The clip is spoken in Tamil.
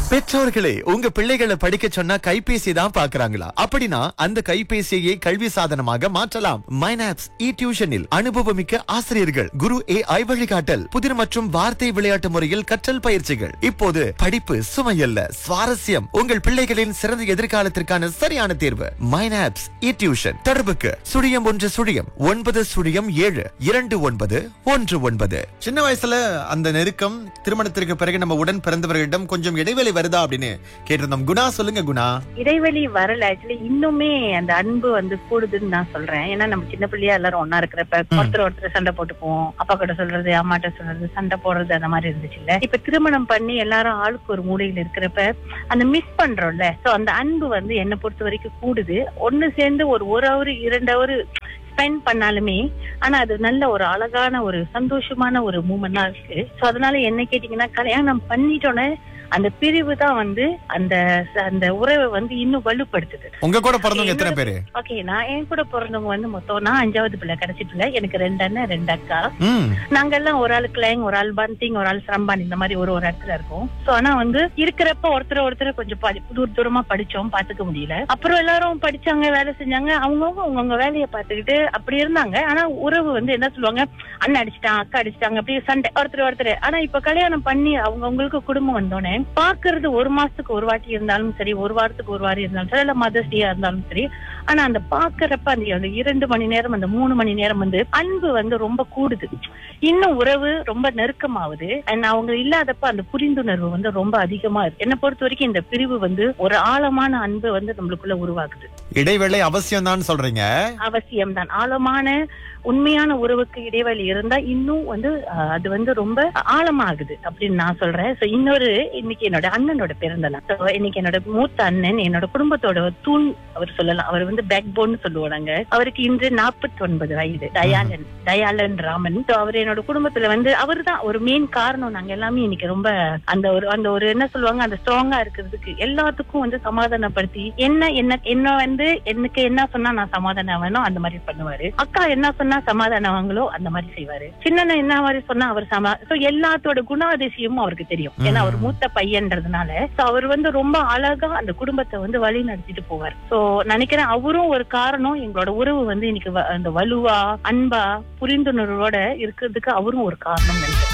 பெற்றோர்களே உங்க பிள்ளைகளை படிக்க சொன்னா கைபேசி தான் பாக்குறாங்களா அப்படின்னா அந்த கைபேசியை கல்வி சாதனமாக மாற்றலாம் மைனாப்ஸ் இ டியூஷனில் அனுபவமிக்க ஆசிரியர்கள் குரு ஏ ஐ வழிகாட்டல் புதிர் மற்றும் வார்த்தை விளையாட்டு முறையில் கற்றல் பயிற்சிகள் இப்போது படிப்பு சுமையல்ல சுவாரஸ்யம் உங்கள் பிள்ளைகளின் சிறந்த எதிர்காலத்திற்கான சரியான தேர்வு மைனாப்ஸ் இ டியூஷன் தொடர்புக்கு சுழியம் ஒன்று சுழியம் ஒன்பது சுழியம் ஏழு இரண்டு ஒன்பது ஒன்று ஒன்பது சின்ன வயசுல அந்த நெருக்கம் திருமணத்திற்கு பிறகு நம்ம உடன் பிறந்தவர்களிடம் கொஞ்சம் இடைவெளி வருதா அப்படின்னு கேட்டிருந்தோம் குணா சொல்லுங்க குணா இடைவெளி வரல ஆக்சுவலி இன்னுமே அந்த அன்பு வந்து கூடுதுன்னு நான் சொல்றேன் ஏன்னா நம்ம சின்ன பிள்ளையா எல்லாரும் ஒன்னா இருக்கிறப்ப ஒருத்தர் ஒருத்தர் சண்டை போட்டுக்குவோம் அப்பா கிட்ட சொல்றது அம்மாட்ட சொல்றது சண்டை போடுறது அந்த மாதிரி இருந்துச்சு இல்ல இப்ப திருமணம் பண்ணி எல்லாரும் ஆளுக்கு ஒரு மூலையில இருக்கிறப்ப அந்த மிஸ் பண்றோம்ல சோ அந்த அன்பு வந்து என்னை பொறுத்த வரைக்கும் கூடுது ஒண்ணு சேர்ந்து ஒரு ஒரு ஹவர் இரண்டு ஹவர் ஸ்பெண்ட் பண்ணாலுமே ஆனா அது நல்ல ஒரு அழகான ஒரு சந்தோஷமான ஒரு மூமெண்டா இருக்கு சோ அதனால என்ன கேட்டீங்கன்னா கல்யாணம் பண்ணிட்டோன்னே அந்த பிரிவு தான் வந்து அந்த அந்த உறவை வந்து இன்னும் வலுப்படுத்துது உங்க கூட பிறந்தவங்க எத்தனை பேரு ஓகே நான் என் கூட பிறந்தவங்க வந்து மொத்தம் நான் அஞ்சாவது பிள்ளை கடைசி பிள்ளை எனக்கு ரெண்டு அண்ணன் ரெண்டு அக்கா ம் நாங்க எல்லாம் ஒரு ஆள் கிளைங் ஒரு ஆள் பந்திங் ஒரு ஆள் சரம்பான் இந்த மாதிரி ஒரு ஒரு இடத்துல இருக்கோம் சோ ஆனா வந்து இருக்கிறப்ப ஒருத்தர் ஒருத்தர் கொஞ்சம் படி- தூர தூரமா படிச்சோம் பாத்துக்க முடியல அப்புறம் எல்லாரும் படிச்சாங்க வேலை செஞ்சாங்க அவங்கவுங்க அவங்கவுங்க வேலையை பார்த்துக்கிட்டு அப்படி இருந்தாங்க ஆனா உறவு வந்து என்ன சொல்லுவாங்க அண்ணன் அடிச்சிட்டான் அக்கா அடிச்சிட்டாங்க அப்படியே சண்டை ஒருத்தர் ஒருத்தர் ஆனா இப்ப கல்யாணம் பண்ணி அவங்கவுங்களுக்கு குடும்பம் வந்தோடனே பாக்குறது ஒரு மாசத்துக்கு ஒரு வாட்டி இருந்தாலும் சரி ஒரு வாரத்துக்கு ஒரு வாரி இருந்தாலும் சரி இல்ல மதர்ஸ் டேயா இருந்தாலும் சரி ஆனா அந்த பாக்குறப்ப அந்த அந்த இரண்டு மணி நேரம் அந்த மூணு மணி நேரம் வந்து அன்பு வந்து ரொம்ப கூடுது இன்னும் உறவு ரொம்ப நெருக்கமாகுது அண்ட் அவங்க இல்லாதப்ப அந்த புரிந்துணர்வு வந்து ரொம்ப அதிகமா இருக்கு என்னை பொறுத்த வரைக்கும் இந்த பிரிவு வந்து ஒரு ஆழமான அன்பு வந்து நம்மளுக்குள்ள உருவாக்குது இடைவேளை அவசியம் தான் சொல்றீங்க அவசியம்தான் ஆழமான உண்மையான உறவுக்கு இடைவெளி இருந்தா இன்னும் வந்து அஹ், அது வந்து ரொம்ப ஆழமாகுது அப்படின்னு நான் சொல்றேன் சோ இன்னொரு இன்னைக்கு என்னோட அண்ணனோட பிறந்த நாள் So, இன்னைக்கு என்னோட மூத்த அண்ணன் என்னோட குடும்பத்தோட தூண் அவர் சொல்லலாம் அவர் வந்து பேக் போன் சொல்லுவாங்க அவருக்கு இன்று நாற்பத்தி ஒன்பது வயது தயாளன் தயாளன் ராமன் So, அவர் என்னோட குடும்பத்துல வந்து அவர் தான் ஒரு மெயின் காரணம் நாங்க எல்லாமே இன்னைக்கு ரொம்ப அந்த ஒரு அந்த ஒரு என்ன சொல்லுவாங்க அந்த ஸ்ட்ராங்கா இருக்கிறதுக்கு எல்லாத்துக்கும் வந்து சமாதானப்படுத்தி என்ன என்ன என்ன வந்து எனக்கு என்ன சொன்னா நான் சமாதானம் வேணும் அந்த மாதிரி பண்ணுவாரு அக்கா என்ன சொன்னா சமாதானம் வாங்களோ அந்த மாதிரி செய்வாரு சின்ன என்ன மாதிரி சொன்னா அவர் சமா சோ எல்லாத்தோட குணாதிசயமும் அவருக்கு தெரியும் ஏன்னா அவர் மூத்த பையன்றதுனால சோ அவர் வந்து ரொம்ப அழகா அந்த குடும்பத்தை வந்து வழி நடத்திட்டு போவார் சோ நினைக்கிறேன் அவரும் ஒரு காரணம் எங்களோட உறவு வந்து இன்னைக்கு வ- அந்த வலுவா அன்பா புரிந்துணர்வோட இருக்கிறதுக்கு அவரும் ஒரு காரணம் நினைக்கிறேன்